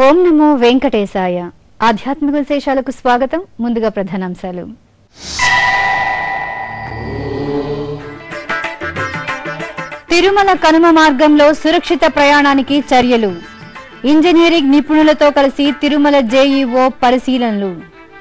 ఓం నమో వెంకటేశాయ ఆధ్యాత్మిక విశేషాలకు స్వాగతం ముందుగా ప్రధానాంశాలు తిరుమల కనుమ మార్గంలో సురక్షిత ప్రయాణానికి చర్యలు ఇంజనీరింగ్ నిపుణులతో కలిసి తిరుమల జేఈఓ పరిశీలనలు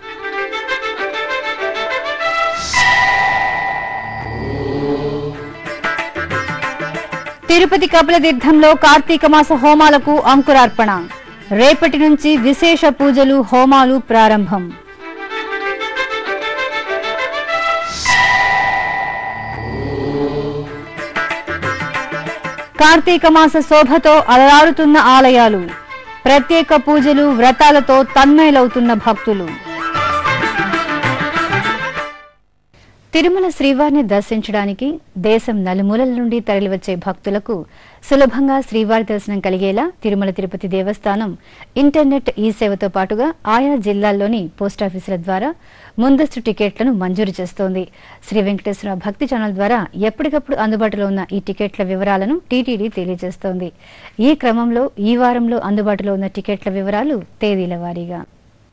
తిరుపతి కపిలతీర్థంలో కార్తీక మాస హోమాలకు అంకురార్పణ రేపటి నుంచి విశేష పూజలు హోమాలు ప్రారంభం కార్తీక మాస శోభతో అలరారుతున్న ఆలయాలు ప్రత్యేక పూజలు వ్రతాలతో తన్మయులవుతున్న భక్తులు తిరుమల శ్రీవారిని దర్శించడానికి దేశం నలుమూలల నుండి తరలివచ్చే భక్తులకు సులభంగా శ్రీవారి దర్శనం కలిగేలా తిరుమల తిరుపతి దేవస్థానం ఇంటర్నెట్ ఈ సేవతో పాటుగా ఆయా జిల్లాల్లోని పోస్టాఫీసుల ద్వారా ముందస్తు టికెట్లను మంజూరు చేస్తోంది శ్రీ వెంకటేశ్వర భక్తి ఛానల్ ద్వారా ఎప్పటికప్పుడు అందుబాటులో ఉన్న ఈ టికెట్ల వివరాలను టీటీడీ తెలియజేస్తోంది ఈ క్రమంలో ఈ వారంలో అందుబాటులో ఉన్న టికెట్ల వివరాలు తేదీల వారీగా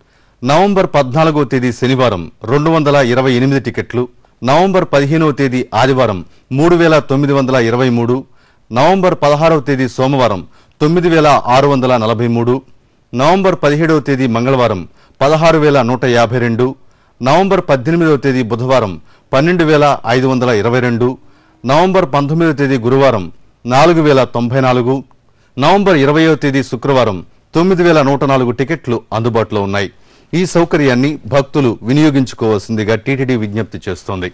నవంబర్ పద్నాలుగో తేదీ శనివారం రెండు వందల ఇరవై ఎనిమిది టికెట్లు నవంబర్ పదిహేనవ తేదీ ఆదివారం మూడు వేల తొమ్మిది వందల ఇరవై మూడు నవంబర్ పదహారవ తేదీ సోమవారం తొమ్మిది వేల ఆరు వందల నలభై మూడు నవంబర్ పదిహేడవ తేదీ మంగళవారం పదహారు వేల నూట యాభై రెండు నవంబర్ పద్దెనిమిదవ తేదీ బుధవారం పన్నెండు వేల ఐదు వందల ఇరవై రెండు నవంబర్ పంతొమ్మిదవ తేదీ గురువారం నాలుగు వేల తొంభై నాలుగు నవంబర్ ఇరవయో తేదీ శుక్రవారం తొమ్మిది వేల నూట నాలుగు టికెట్లు అందుబాటులో ఉన్నాయి ఈ సౌకర్యాన్ని భక్తులు వినియోగించుకోవాల్సిందిగా టీటీడీ విజ్ఞప్తి చేస్తోంది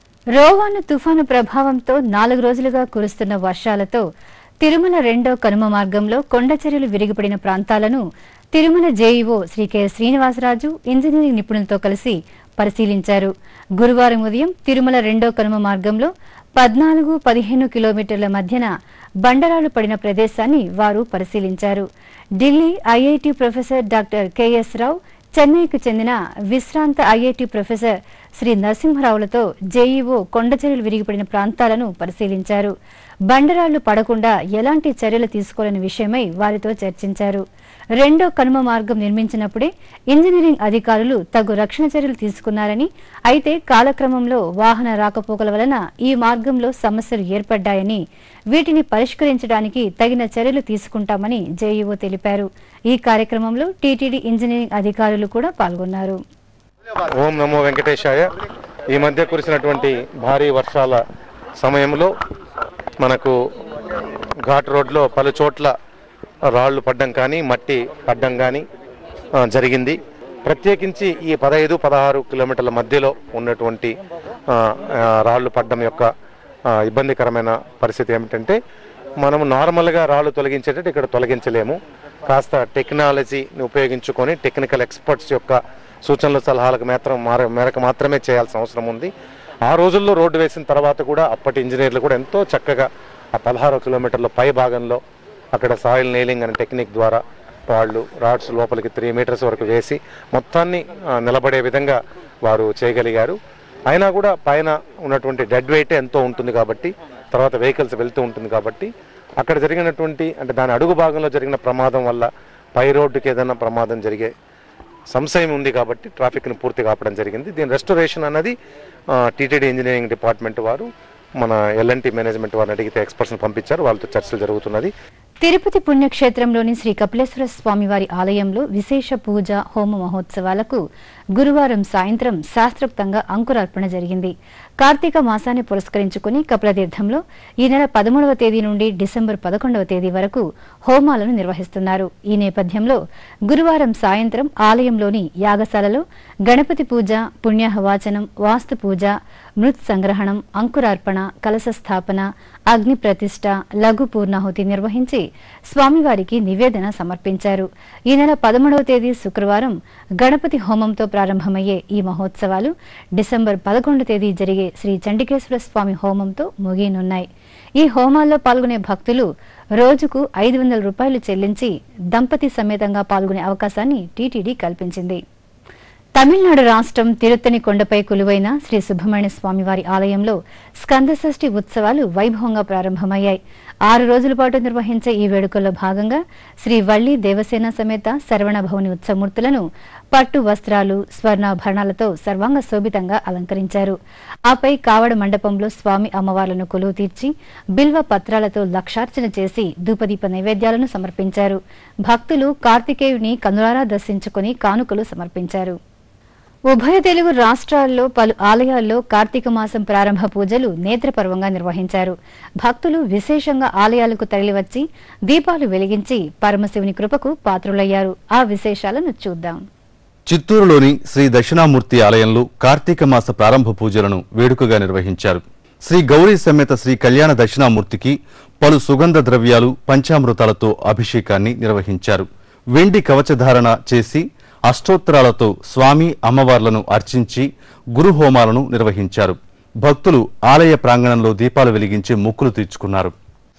రోవాను తుఫాను ప్రభావంతో నాలుగు రోజులుగా కురుస్తున్న వర్షాలతో తిరుమల రెండో కనుమ మార్గంలో కొండచర్యలు విరిగిపడిన ప్రాంతాలను Tirumala JEO Shri K Srinivasaraju engineering నిపుణులతో కలిసి పరిశీలించారు గురువారం ఉదయం తిరుమల రెండో కనుమ మార్గంలో పద్నాలుగు పదిహేను కిలోమీటర్ల మధ్యన బండరాలు పడిన ప్రదేశాన్ని వారు పరిశీలించారు Delhi IIT professor doctor KS Rao చెన్నైకి చెందిన విశ్రాంత ఐఐటి ప్రొఫెసర్ శ్రీ నరసింహరావులతో జేఈఓ కొండచర్యలు విరిగిపడిన ప్రాంతాలను పరిశీలించారు బండరాళ్లు పడకుండా ఎలాంటి చర్యలు తీసుకోవాలనే విషయమై వారితో చర్చించారు రెండో కనుమ మార్గం నిర్మించినప్పుడే ఇంజనీరింగ్ అధికారులు తగు రక్షణ చర్యలు తీసుకున్నారని అయితే కాలక్రమంలో వాహన రాకపోకల వలన ఈ మార్గంలో సమస్యలు ఏర్పడ్డాయని వీటిని పరిష్కరించడానికి తగిన చర్యలు తీసుకుంటామని జేఈఓ తెలిపారు ఈ కార్యక్రమంలో టీటీడీ ఇంజనీరింగ్ అధికారులు కూడా పాల్గొన్నారు ఓం నమో వెంకటేశాయ ఈ మధ్య కురిసినటువంటి భారీ వర్షాల సమయంలో మనకు ఘాట్ రోడ్లో పలు చోట్ల రాళ్లు పడ్డం కానీ మట్టి పడ్డం కానీ ఆ, జరిగింది ప్రత్యేకించి ఈ పదహైదు పదహారు కిలోమీటర్ల మధ్యలో ఉన్నటువంటి ఆ, ఆ, రాళ్లు పడ్డం యొక్క ఆ, ఇబ్బందికరమైన పరిస్థితి ఏమిటంటే మనము నార్మల్గా రాళ్ళు తొలగించేటట్టు ఇక్కడ తొలగించలేము కాస్త టెక్నాలజీని ఉపయోగించుకొని టెక్నికల్ ఎక్స్పర్ట్స్ యొక్క సూచనలు సలహాలకు మాత్రం మార- మేరకు మాత్రమే చేయాల్సిన అవసరం ఉంది ఆ రోజుల్లో రోడ్డు వేసిన తర్వాత కూడా అప్పటి ఇంజనీర్లు కూడా ఎంతో చక్కగా ఆ పదహారు కిలోమీటర్ల పై భాగంలో అక్కడ సాయిల్ నెయిలింగ్ అనే టెక్నిక్ ద్వారా వాళ్ళు రాడ్స్ లోపలికి త్రీ మీటర్స్ వరకు వేసి మొత్తాన్ని ఆ, నిలబడే విధంగా వారు చేయగలిగారు అయినా కూడా పైన ఉన్నటువంటి డెడ్ వెయిట్ ఎంతో ఉంటుంది కాబట్టి తర్వాత వెహికల్స్ వెళ్తూ ఉంటుంది కాబట్టి అక్కడ జరిగినటువంటి అంటే దాని అడుగు భాగంలో జరిగిన ప్రమాదం వల్ల పై రోడ్డుకి ఏదైనా ప్రమాదం జరిగే సంశయం ఉంది కాబట్టి ట్రాఫిక్ని పూర్తిగా ఆపడం జరిగింది దీని రెస్టోరేషన్ అన్నది టీటీడీ ఇంజనీరింగ్ డిపార్ట్మెంట్ వారు మన ఎల్ఎన్టీ మేనేజ్మెంట్ వారిని అడిగితే ఎక్స్పర్ట్స్ని పంపించారు వాళ్ళతో చర్చలు జరుగుతున్నది తిరుపతి పుణ్యక్షేత్రంలోని శ్రీ కపిలేశ్వర స్వామివారి ఆలయంలో విశేష పూజ హోమ మహోత్సవాలకు గురువారం సాయంత్రం శాస్త్రోక్తంగా అంకురార్పణ జరిగింది కార్తీక మాసాన్ని పురస్కరించుకుని కపిలతీర్థంలో ఈ నెల పదమూడవ తేదీ నుండి డిసెంబర్ పదకొండవ తేదీ వరకు హోమాలను నిర్వహిస్తున్నారు ఈ నేపథ్యంలో గురువారం సాయంత్రం ఆలయంలోని యాగశాలలో గణపతి పూజ పుణ్యాహవాచనం వాస్తు పూజ మృత్ సంగ్రహణం అంకురార్పణ కలశ స్థాపన అగ్ని ప్రతిష్ట లఘు పూర్ణాహుతి నిర్వహించి స్వామివారికి నివేదన సమర్పించారు ఈ నెల పదమూడవ తేదీ శుక్రవారం గణపతి హోమంతో ప్రారంభమయ్యే ఈ మహోత్సవాలు డిసెంబర్ పదకొండు తేదీ జరిగే శ్రీ చండికేశ్వర స్వామి హోమంతో ముగియనున్నాయి ఈ హోమాల్లో పాల్గొనే భక్తులు రోజుకు ఐదు వందల రూపాయలు చెల్లించి దంపతి సమేతంగా పాల్గొనే అవకాశాన్ని టీటీడీ కల్పించింది తమిళనాడు రాష్ట్రం తిరుత్తని కొండపై కొలువైన శ్రీ సుబ్రహ్మణ్య స్వామివారి ఆలయంలో స్కందషష్ఠి ఉత్సవాలు వైభవంగా ప్రారంభమయ్యాయి ఆరు రోజుల పాటు నిర్వహించే ఈ వేడుకల్లో భాగంగా శ్రీ వల్లి దేవసేన సమేత శరవణ భవని ఉత్సవమూర్తులను పట్టు వస్త్రాలు స్వర్ణాభరణాలతో సర్వాంగ శోభితంగా అలంకరించారు ఆపై కావడ మండపంలో స్వామి అమ్మవార్లను కొలువు తీర్చి బిల్వ పత్రాలతో లక్షార్చన చేసి ధూపదీప నైవేద్యాలను సమర్పించారు భక్తులు కార్తికేయుని కనులారా దర్శించుకుని కానుకలు సమర్పించారు ఉభయ తెలుగు రాష్ట్రాల్లో పలు ఆలయాల్లో కార్తీక మాసం ప్రారంభ పూజలు నేత్రపర్వంగా నిర్వహించారు భక్తులు విశేషంగా ఆలయాలకు తరలివచ్చి దీపాలు వెలిగించి పరమశివుని కృపకు పాత్రులయ్యారు ఆ విశేషాలను చూద్దాం చిత్తూరులోని శ్రీ దక్షిణామూర్తి ఆలయంలో కార్తీక మాస ప్రారంభ పూజలను వేడుకగా నిర్వహించారు శ్రీ గౌరీ సమేత శ్రీ కళ్యాణ దక్షిణామూర్తికి పలు సుగంధ ద్రవ్యాలు పంచామృతాలతో అభిషేకాన్ని నిర్వహించారు వెండి కవచధారణ చేసి అష్టోత్తరాలతో స్వామి అమ్మవార్లను అర్చించి గురు హోమాలను నిర్వహించారు భక్తులు ఆలయ ప్రాంగణంలో దీపాలు వెలిగించి మొక్కులు తీర్చుకున్నారు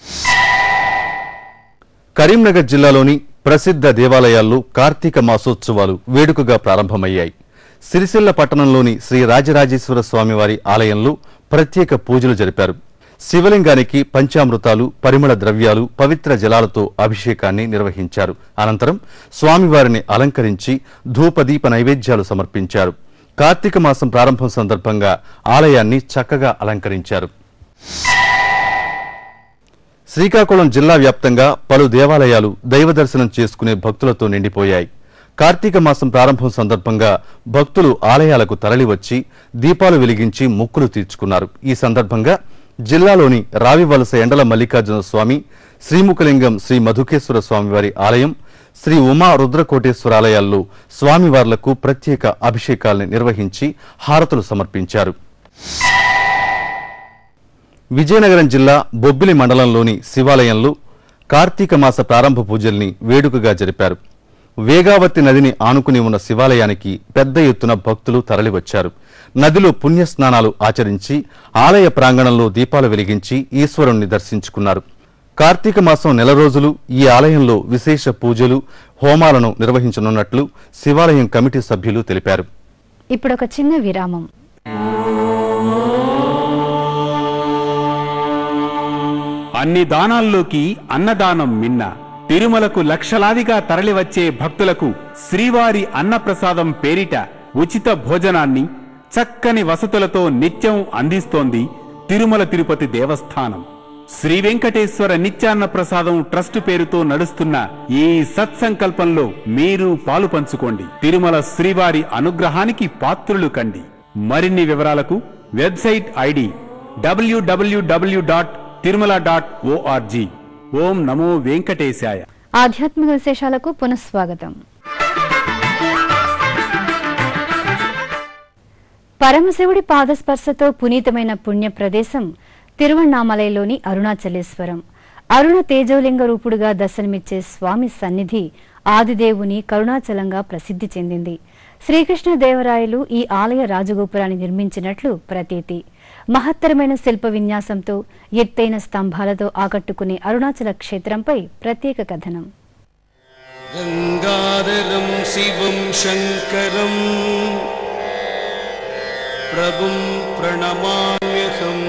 కరీంనగర్ జిల్లాలోని ప్రసిద్ధ దేవాలయాల్లో కార్తీక మాసోత్సవాలు వేడుకగా ప్రారంభమయ్యాయి సిరిసిల్ల పట్టణంలోని శ్రీ రాజరాజేశ్వర స్వామివారి ఆలయంలో ప్రత్యేక పూజలు జరిపారు శివలింగానికి పంచామృతాలు పరిమళ ద్రవ్యాలు పవిత్ర జలాలతో అభిషేకాన్ని నిర్వహించారు అనంతరం స్వామివారిని అలంకరించి ధూపదీప నైవేద్యాలు సమర్పించారు కార్తీక మాసం ప్రారంభం సందర్భంగా ఆలయాన్ని చక్కగా అలంకరించారు శ్రీకాకుళం జిల్లా వ్యాప్తంగా పలు దేవాలయాలు దైవ దర్శనం చేసుకునే భక్తులతో నిండిపోయాయి కార్తీక మాసం ప్రారంభం సందర్భంగా భక్తులు ఆలయాలకు తరలివచ్చి దీపాలు వెలిగించి మొక్కులు తీర్చుకున్నారు ఈ సందర్భంగా జిల్లాలోని రావివలస ఎండల మల్లికార్జున స్వామి శ్రీముఖలింగం శ్రీ మధుకేశ్వర స్వామివారి ఆలయం శ్రీ ఉమా రుద్రకోటేశ్వర ఆలయాల్లో స్వామివార్లకు ప్రత్యేక అభిషేకాల్ని నిర్వహించి హారతులు సమర్పించారు విజయనగరం జిల్లా బొబ్బిలి మండలంలోని శివాలయంలో కార్తీక మాస ప్రారంభ పూజల్ని వేడుకగా జరిపారు వేగావతి నదిని ఆనుకుని ఉన్న శివాలయానికి పెద్ద ఎత్తున భక్తులు తరలివచ్చారు నదిలో పుణ్య స్నానాలు ఆచరించి ఆలయ ప్రాంగణంలో దీపాలు వెలిగించి ఈశ్వరుణ్ణి దర్శించుకున్నారు కార్తీక మాసం నెల రోజులు ఈ ఆలయంలో విశేష పూజలు హోమాలను నిర్వహించనున్నట్లు శివాలయం కమిటీ సభ్యులు తెలిపారు ఇప్పుడొక చిన్న విరామం అన్ని దానాల్లోకి అన్నదానం మిన్న తిరుమలకు లక్షలాదిగా తరలివచ్చే భక్తులకు శ్రీవారి అన్నప్రసాదం పేరిట ఉచిత భోజనాన్ని చక్కని వసతులతో నిత్యం అందిస్తోంది తిరుమల తిరుపతి దేవస్థానం శ్రీ వెంకటేశ్వర నిత్యాన్న ప్రసాదం ట్రస్ట్ పేరుతో నడుస్తున్న ఈ సత్సంకల్పంలో మీరు పాలు పంచుకోండి తిరుమల శ్రీవారి అనుగ్రహానికి పాత్రులు కండి మరిన్ని వివరాలకు వెబ్సైట్ ఐడి డబ్ల్యూడబ్ల్యూడబ్ల్యూ డాట్ తిరుమల డాట్ ఓఆర్జీ ఓం నమో వెంకటేశాయ ఆధ్యాత్మిక విశేషాలకు పునఃస్వాగతం పరమశివుడి పాదస్పర్శతో పునీతమైన పుణ్య ప్రదేశం తిరువణ్ణామలైలోని అరుణాచలేశ్వరం అరుణ తేజోలింగ రూపుడుగా దర్శనమిచ్చే స్వామి సన్నిధి ఆదిదేవుని కరుణాచలంగా ప్రసిద్ధి చెందింది శ్రీకృష్ణ దేవరాయలు ఈ ఆలయ రాజగోపురాన్ని నిర్మించినట్లు ప్రతీతి మహత్తరమైన శిల్ప విన్యాసంతో ఎత్తైన స్తంభాలతో ఆకట్టుకునే అరుణాచల క్షేత్రంపై ప్రత్యేక కథనం गङ्गाधरं शिवं शङ्करं प्रभुं प्रणमाम्यहम्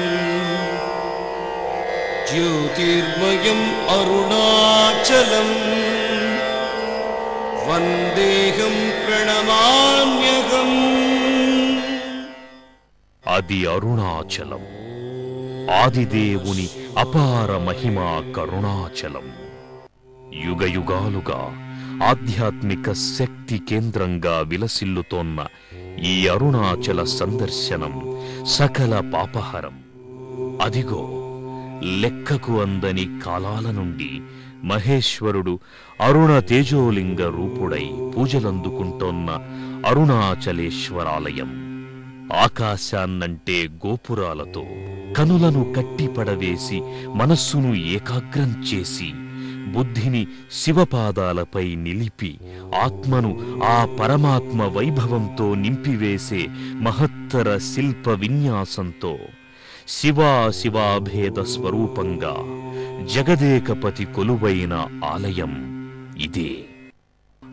ज्योतिर्मयम् अरुणाचलम् वन्देहं प्रणमाम्यहम् అది అరుణాచలం ఆదిదేవుని అపార మహిమా కరుణాచలం యుగయుగాలుగా ఆధ్యాత్మిక శక్తి కేంద్రంగా విలసిల్లుతోన్న ఈ అరుణాచల సందర్శనం సకల పాపహరం అదిగో లెక్కకు అందని కాలాల నుండి మహేశ్వరుడు అరుణ తేజోలింగ రూపుడై పూజలందుకుంటోన్న అరుణాచలేశ్వరాలయం ఆకాశాన్నంటే గోపురాలతో కనులను కట్టిపడవేసి మనస్సును ఏకాగ్రం చేసి బుద్ధిని శివపాదాలపై నిలిపి ఆత్మను ఆ పరమాత్మ వైభవంతో నింపివేసే మహత్తర శిల్ప విన్యాసంతో శివా శివాభేద స్వరూపంగా జగదేకపతి కొలువైన ఆలయం ఇదే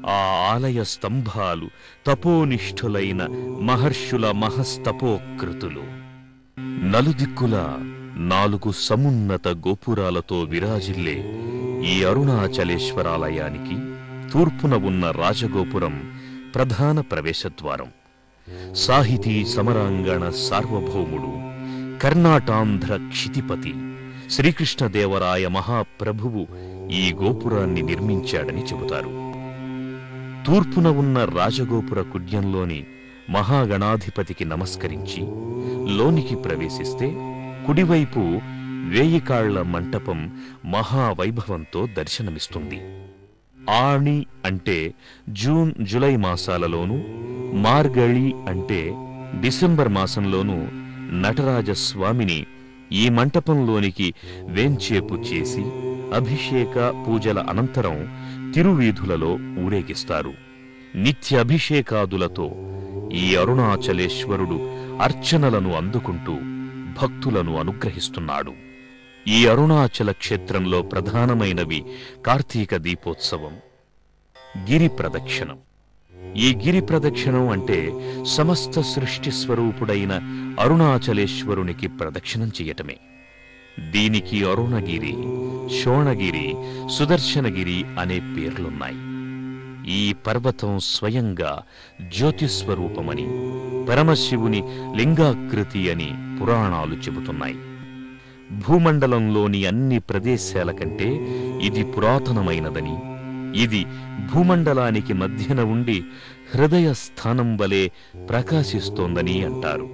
ఆ ఆలయ స్తంభాలు తపోనిష్ఠులైన మహర్షుల మహస్తపోకృతులు నలుదిక్కుల నాలుగు సమున్నత గోపురాలతో విరాజిల్లే ఈ అరుణాచలేశ్వరాలయానికి తూర్పున ఉన్న రాజగోపురం ప్రధాన ప్రవేశద్వారం సాహితీ సమరాంగణ సార్వభౌముడు కర్ణాటాంధ్ర క్షితిపతి శ్రీకృష్ణదేవరాయ మహాప్రభువు ఈ గోపురాన్ని నిర్మించాడని చెబుతారు తూర్పున ఉన్న రాజగోపుర కుడ్యంలోని మహాగణాధిపతికి నమస్కరించి లోనికి ప్రవేశిస్తే కుడివైపు వేయి కాళ్ల మంటపం మహావైభవంతో దర్శనమిస్తుంది ఆణి అంటే జూన్ జులై మాసాలలోనూ మార్గళి అంటే డిసెంబర్ మాసంలోనూ నటరాజస్వామిని ఈ మంటపంలోనికి వేంచేపు చేసి అభిషేక పూజల అనంతరం తిరువీధులలో ఊరేగిస్తారు నిత్య అభిషేకాదులతో ఈ అరుణాచలేశ్వరుడు అర్చనలను అందుకుంటూ భక్తులను అనుగ్రహిస్తున్నాడు ఈ అరుణాచల క్షేత్రంలో ప్రధానమైనవి కార్తీక దీపోత్సవం గిరి ప్రదక్షిణం ఈ గిరి ప్రదక్షిణం అంటే సమస్త సృష్టి స్వరూపుడైన అరుణాచలేశ్వరునికి ప్రదక్షిణం చెయ్యటమే దీనికి అరుణగిరి శోణగిరి సుదర్శనగిరి అనే పేర్లున్నాయి ఈ పర్వతం స్వయంగా జ్యోతిస్వరూపమని పరమశివుని లింగాకృతి అని పురాణాలు చెబుతున్నాయి భూమండలంలోని అన్ని ప్రదేశాల కంటే ఇది పురాతనమైనదని ఇది భూమండలానికి మధ్యన ఉండి హృదయ స్థానం వలె ప్రకాశిస్తోందని అంటారు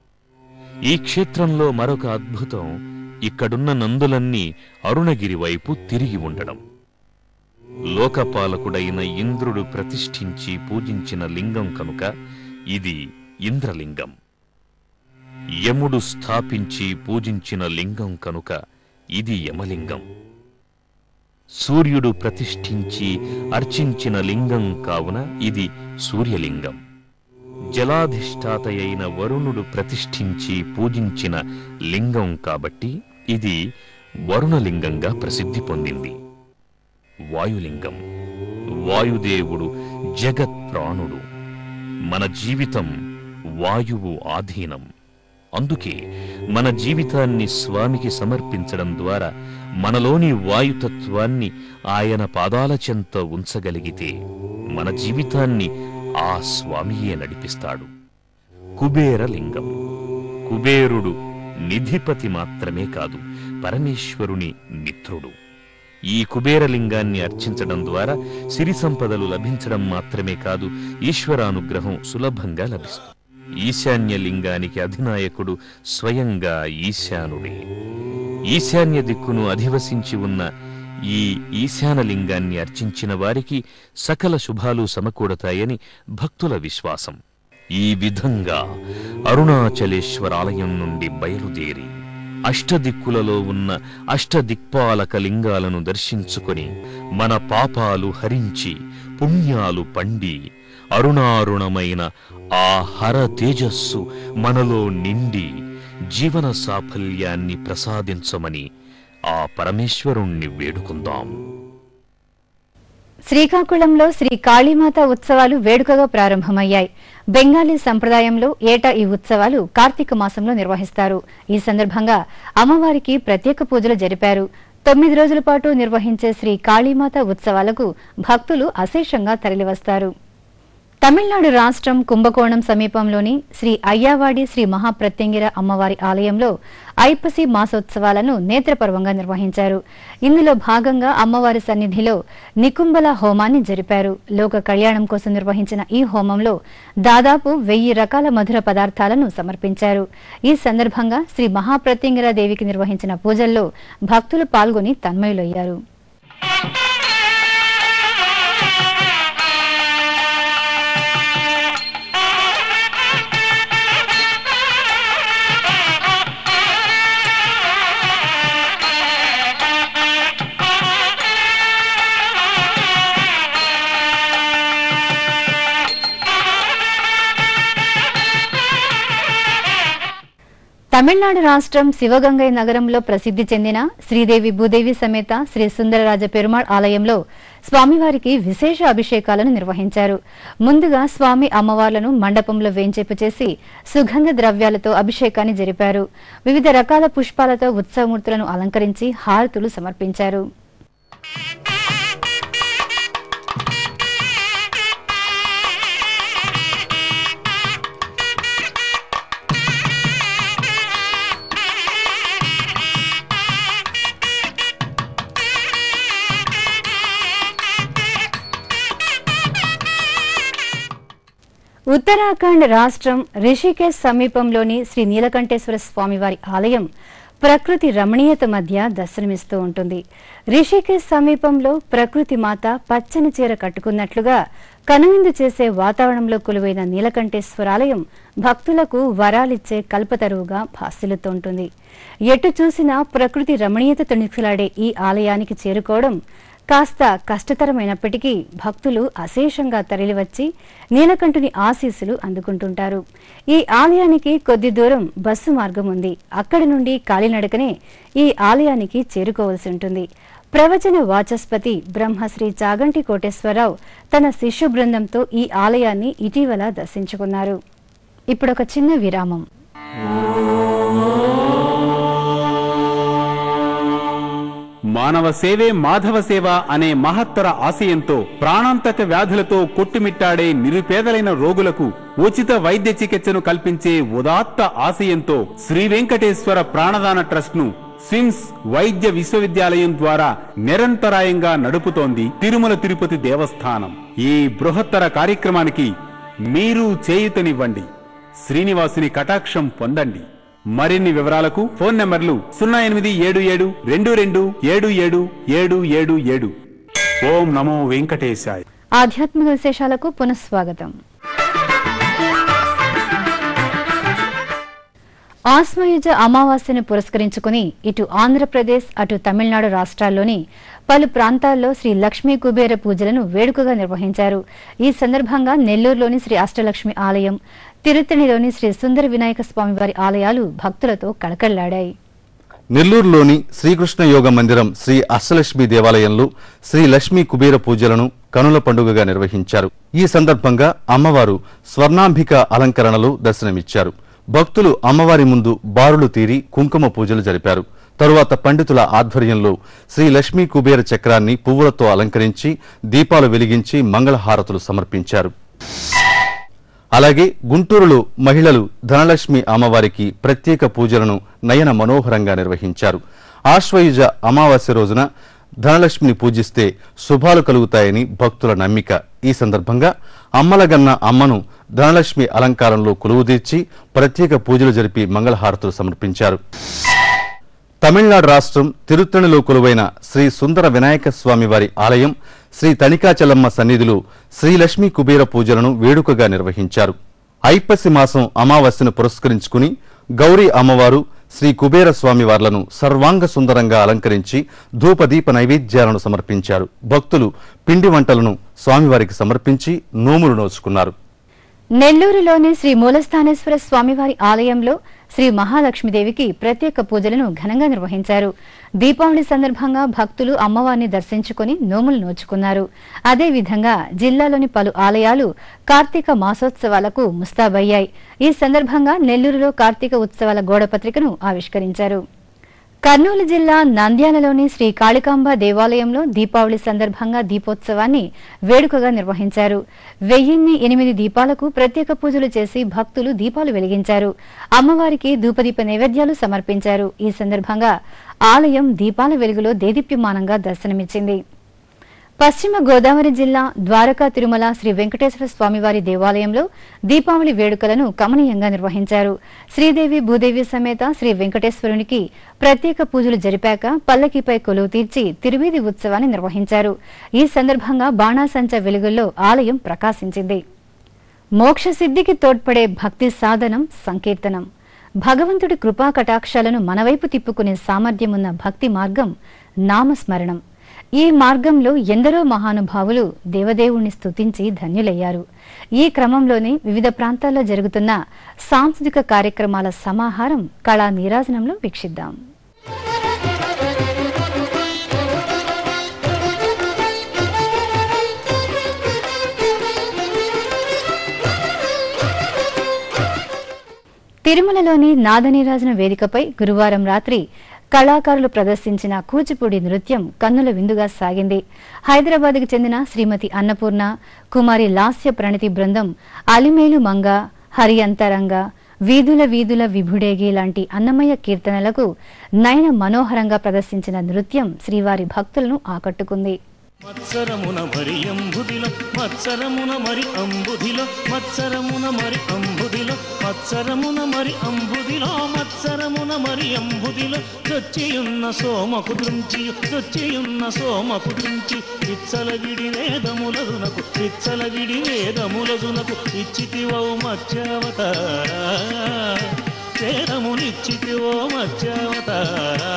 ఈ క్షేత్రంలో మరొక అద్భుతం ఇక్కడున్న నందులన్నీ అరుణగిరి వైపు తిరిగి ఉండడం లోకపాలకుడైన ఇంద్రుడు ప్రతిష్ఠించి పూజించిన లింగం కనుక ఇది ఇంద్రలింగం యముడు స్థాపించి పూజించిన లింగం కనుక ఇది యమలింగం సూర్యుడు ప్రతిష్ఠించి అర్చించిన లింగం కావున ఇది సూర్యలింగం జలాధిష్ఠాతయైన వరుణుడు ప్రతిష్ఠించి పూజించిన లింగం కాబట్టి ఇది వరుణలింగంగా ప్రసిద్ధి పొందింది వాయులింగం వాయుదేవుడు జగత్ ప్రాణుడు మన జీవితం వాయువు ఆధీనం అందుకే మన జీవితాన్ని స్వామికి సమర్పించడం ద్వారా మనలోని వాయుతత్వాన్ని ఆయన పాదాల చెంత ఉంచగలిగితే మన జీవితాన్ని ఆ స్వామియే నడిపిస్తాడు కుబేర లింగం కుబేరుడు నిధిపతి మాత్రమే కాదు పరమేశ్వరుని మిత్రుడు ఈ కుబేరలింగాన్ని అర్చించడం ద్వారా సిరి సంపదలు లభించడం మాత్రమే కాదు ఈశ్వరానుగ్రహం సులభంగా లభిస్తుంది ఈశాన్య లింగానికి అధినాయకుడు స్వయంగా ఈశానుడే ఈశాన్య దిక్కును అధివసించి ఉన్న ఈ ఈశాన లింగాన్ని అర్చించిన వారికి సకల శుభాలు సమకూడతాయని భక్తుల విశ్వాసం ఈ విధంగా అరుణాచలేశ్వరాలయం నుండి బయలుదేరి అష్టదిక్కులలో ఉన్న అష్టదిక్పాలక లింగాలను దర్శించుకొని మన పాపాలు హరించి పుణ్యాలు పండి అరుణారుణమైన ఆ హర తేజస్సు మనలో నిండి జీవన సాఫల్యాన్ని ప్రసాదించమని ఆ పరమేశ్వరుణ్ణి వేడుకుందాం శ్రీకాకుళంలో శ్రీ కాళీమాత ఉత్సవాలు వేడుకగా ప్రారంభమయ్యాయి బెంగాలీ సంప్రదాయంలో ఏటా ఈ ఉత్సవాలు కార్తీక మాసంలో నిర్వహిస్తారు ఈ సందర్భంగా అమ్మవారికి ప్రత్యేక పూజలు జరిపారు తొమ్మిది రోజుల పాటు నిర్వహించే శ్రీ కాళీమాత ఉత్సవాలకు భక్తులు అశేషంగా తరలివస్తారు తమిళనాడు రాష్ట్రం కుంభకోణం సమీపంలోని శ్రీ అయ్యావాడి శ్రీ మహాప్రత్యంగిర అమ్మవారి ఆలయంలో ఐపసి మాసోత్సవాలను నేత్రపర్వంగా నిర్వహించారు ఇందులో భాగంగా అమ్మవారి సన్నిధిలో నికుంబల హోమాన్ని జరిపారు లోక కళ్యాణం కోసం నిర్వహించిన ఈ హోమంలో దాదాపు వెయ్యి రకాల మధుర పదార్థాలను సమర్పించారు ఈ సందర్భంగా శ్రీ మహాప్రత్యంగిర దేవికి నిర్వహించిన పూజల్లో భక్తులు పాల్గొని తన్మయులయ్యారు తమిళనాడు రాష్ట్రం శివగంగై నగరంలో ప్రసిద్ధి చెందిన శ్రీదేవి భూదేవి సమేత శ్రీ సుందరరాజ పెరుమాళ్ ఆలయంలో స్వామివారికి విశేష అభిషేకాలను నిర్వహించారు ముందుగా స్వామి అమ్మవార్లను మండపంలో వేంచేపు చేసి సుగంధ ద్రవ్యాలతో అభిషేకాన్ని జరిపారు వివిధ రకాల పుష్పాలతో ఉత్సవమూర్తులను అలంకరించి హారతులు సమర్పించారు ఉత్తరాఖండ్ రాష్ట్రం రిషికేశ్ సమీపంలోని శ్రీ నీలకంఠేశ్వర స్వామివారి ఆలయం ప్రకృతి రమణీయత మధ్య దర్శనమిస్తూ ఉంటుంది రిషికేశ్ సమీపంలో ప్రకృతి మాత పచ్చని చీర కట్టుకున్నట్లుగా కనువిందు చేసే వాతావరణంలో కొలువైన నీలకంఠేశ్వరాలయం భక్తులకు వరాలిచ్చే కల్పతరువుగా భాసిల్లుతోంటుంది ఎటు చూసినా ప్రకృతి రమణీయత తొణికిలాడే ఈ ఆలయానికి చేరుకోవడం కాస్త కష్టతరమైనప్పటికీ భక్తులు అశేషంగా తరలివచ్చి నీలకంఠుని ఆశీస్సులు అందుకుంటుంటారు ఈ ఆలయానికి కొద్ది దూరం బస్సు మార్గం ఉంది అక్కడి నుండి కాలినడకనే ఈ ఆలయానికి చేరుకోవలసి ఉంటుంది ప్రవచన వాచస్పతి బ్రహ్మశ్రీ చాగంటి కోటేశ్వరరావు తన శిష్యు బృందంతో ఈ ఆలయాన్ని ఇటీవల దర్శించుకున్నారు ఇప్పుడొక చిన్న విరామం మానవ సేవే మాధవ సేవ అనే మహత్తర ఆశయంతో ప్రాణాంతక వ్యాధులతో కొట్టుమిట్టాడే నిరుపేదలైన రోగులకు ఉచిత వైద్య చికిత్సను కల్పించే ఉదాత్త ఆశయంతో శ్రీ వెంకటేశ్వర ప్రాణదాన ట్రస్ట్ ను స్విమ్స్ వైద్య విశ్వవిద్యాలయం ద్వారా నిరంతరాయంగా నడుపుతోంది తిరుమల తిరుపతి దేవస్థానం ఈ బృహత్తర కార్యక్రమానికి మీరు చేయుతనివ్వండి శ్రీనివాసుని కటాక్షం పొందండి మరిన్ని వివరాలకు ఫోన్ నంబర్లు సున్నా ఎనిమిది ఏడు ఏడు రెండు రెండు ఏడు ఏడు ఏడు ఏడు ఏడు ఓం నమో వెంకటేశాయ ఆధ్యాత్మిక విశేషాలకు పునఃస్వాగతం ఆశ్వయుజ అమావాస్యను పురస్కరించుకుని ఇటు ఆంధ్రప్రదేశ్ అటు తమిళనాడు రాష్ట్రాల్లోని పలు ప్రాంతాల్లో శ్రీ లక్ష్మీ కుబేర పూజలను వేడుకగా నిర్వహించారు ఈ సందర్భంగా నెల్లూరులోని శ్రీ అష్టలక్ష్మి ఆలయం తిరుత్తణిలోని శ్రీ సుందర వినాయక స్వామివారి ఆలయాలు భక్తులతో కళకళ్లాడాయి నెల్లూరులోని శ్రీకృష్ణ యోగ మందిరం శ్రీ అష్టలక్ష్మి దేవాలయంలో శ్రీ లక్ష్మీ కుబేర పూజలను కనుల పండుగగా నిర్వహించారు ఈ సందర్భంగా అమ్మవారు స్వర్ణాంబిక అలంకరణలో దర్శనమిచ్చారు భక్తులు అమ్మవారి ముందు బారులు తీరి కుంకుమ పూజలు జరిపారు తరువాత పండితుల ఆధ్వర్యంలో శ్రీ లక్ష్మీ కుబేర చక్రాన్ని పువ్వులతో అలంకరించి దీపాలు వెలిగించి మంగళహారతులు సమర్పించారు అలాగే గుంటూరులో మహిళలు ధనలక్ష్మి అమ్మవారికి ప్రత్యేక పూజలను నయన మనోహరంగా నిర్వహించారు ఆశ్వయుజ అమావాస్య రోజున ధనలక్ష్మిని పూజిస్తే శుభాలు కలుగుతాయని భక్తుల నమ్మిక ఈ సందర్భంగా అమ్మలగన్న అమ్మను ధనలక్ష్మి అలంకారంలో కొలువుదీర్చి ప్రత్యేక పూజలు జరిపి మంగళహారతులు సమర్పించారు తమిళనాడు రాష్ట్రం తిరుత్తణిలో కొలువైన శ్రీ సుందర వినాయక స్వామి వారి ఆలయం శ్రీ తనికాచలమ్మ సన్నిధిలో శ్రీలక్ష్మీ కుబేర పూజలను వేడుకగా నిర్వహించారు ఐప్పసి మాసం అమావాస్యను పురస్కరించుకుని గౌరీ అమ్మవారు శ్రీ కుబేర స్వామి వార్లను సర్వాంగ సుందరంగా అలంకరించి ధూపదీప నైవేద్యాలను సమర్పించారు భక్తులు పిండి వంటలను స్వామివారికి సమర్పించి నోములు నోచుకున్నారు నెల్లూరులోని శ్రీ మూలస్థానేశ్వర స్వామివారి ఆలయంలో శ్రీ మహాలక్ష్మీదేవికి ప్రత్యేక పూజలను ఘనంగా నిర్వహించారు దీపావళి సందర్భంగా భక్తులు అమ్మవారిని దర్శించుకుని నోములు నోచుకున్నారు అదేవిధంగా జిల్లాలోని పలు ఆలయాలు కార్తీక మాసోత్సవాలకు ముస్తాబయ్యాయి ఈ సందర్భంగా నెల్లూరులో కార్తీక ఉత్సవాల గోడపత్రికను ఆవిష్కరించారు కర్నూలు జిల్లా నంద్యాలలోని శ్రీ కాళికాంబ దేవాలయంలో దీపావళి సందర్భంగా దీపోత్సవాన్ని వేడుకగా నిర్వహించారు వెయ్యిన్ని ఎనిమిది దీపాలకు ప్రత్యేక పూజలు చేసి భక్తులు దీపాలు వెలిగించారు అమ్మవారికి ధూపదీప నైవేద్యాలు సమర్పించారు ఈ సందర్భంగా ఆలయం దీపాల వెలుగులో దేదీప్యమానంగా దర్శనమిచ్చింది పశ్చిమ గోదావరి జిల్లా ద్వారకా తిరుమల శ్రీ వెంకటేశ్వర స్వామివారి దేవాలయంలో దీపావళి వేడుకలను కమనీయంగా నిర్వహించారు శ్రీదేవి భూదేవి సమేత శ్రీ వెంకటేశ్వరునికి ప్రత్యేక పూజలు జరిపాక పల్లకిపై కొలువు తీర్చి తిరువీధి ఉత్సవాన్ని నిర్వహించారు ఈ సందర్భంగా బాణాసంచ వెలుగుల్లో ఆలయం ప్రకాశించింది మోక్ష సిద్ధికి తోడ్పడే భక్తి సాధనం సంకీర్తనం భగవంతుడి కృపా కటాక్షాలను మనవైపు తిప్పుకునే సామర్థ్యమున్న భక్తి మార్గం నామస్మరణం ఈ మార్గంలో ఎందరో మహానుభావులు దేవదేవుణ్ణి స్తుతించి ధన్యులయ్యారు ఈ క్రమంలోనే వివిధ ప్రాంతాల్లో జరుగుతున్న సాంస్కృతిక కార్యక్రమాల సమాహారం కళా నీరాజనంలో వీక్షిద్దాం తిరుమలలోని నాదనీరాజన వేదికపై గురువారం రాత్రి కళాకారులు ప్రదర్శించిన కూచిపూడి నృత్యం కన్నుల విందుగా సాగింది హైదరాబాద్కు చెందిన శ్రీమతి అన్నపూర్ణ కుమారి లాస్య ప్రణితి బృందం అలిమేలు మంగ హరి అంతరంగ వీధుల వీధుల విభుడేగి లాంటి అన్నమయ్య కీర్తనలకు నయన మనోహరంగా ప్రదర్శించిన నృత్యం శ్రీవారి భక్తులను ఆకట్టుకుంది మత్సరమున మరి అంబుదిలో మత్సరమున మరి అంబుదిలో మత్సరమున మరి అంబుదిలో మత్సరమున మరి అంబుదిలో మత్సరమున మరి అంబుదిలో దొచ్చియున్న సోమకు దృంచి దొచ్చియున్న సోమకు దృంచి ఇచ్చల విడి వేదములదునకు ఇచ్చల విడి వేదములదునకు ఇచ్చితివో మత్స్యావతారా వేదమునిచ్చితివో మత్స్యావతారా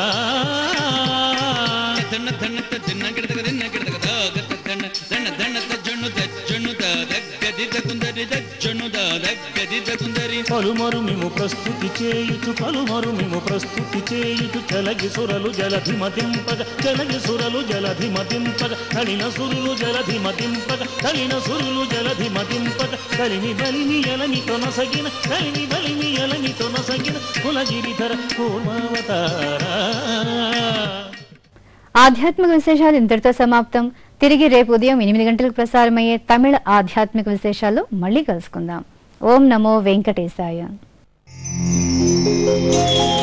ధన ధన ధన గిడదగ దిన్న గిడదగ దాగ ధన ధన ధన జను జను దగ్గది దకుందరి జను దగ్గది దకుందరి పలుమరు మేము ప్రస్తుతి చేయుచు పలుమరు మేము ప్రస్తుతి చేయుచు జలగి సురలు జలధి మదింపగ జలగి సురలు జలధి మదింపగ కలిన సురులు జలధి మదింపగ కలిన సురులు జలధి మదింపగ కలిని బలిని ఎలని తొనసగిన కలిని బలిని ఎలని తొనసగిన కులగిరిధర కూర్మావతారా ఆధ్యాత్మిక విశేషాలు ఇంతటితో సమాప్తం తిరిగి రేపు ఉదయం ఎనిమిది గంటలకు ప్రసారమయ్యే తమిళ ఆధ్యాత్మిక విశేషాల్లో మళ్ళీ కలుసుకుందాం ఓం నమో వెంకటేశాయ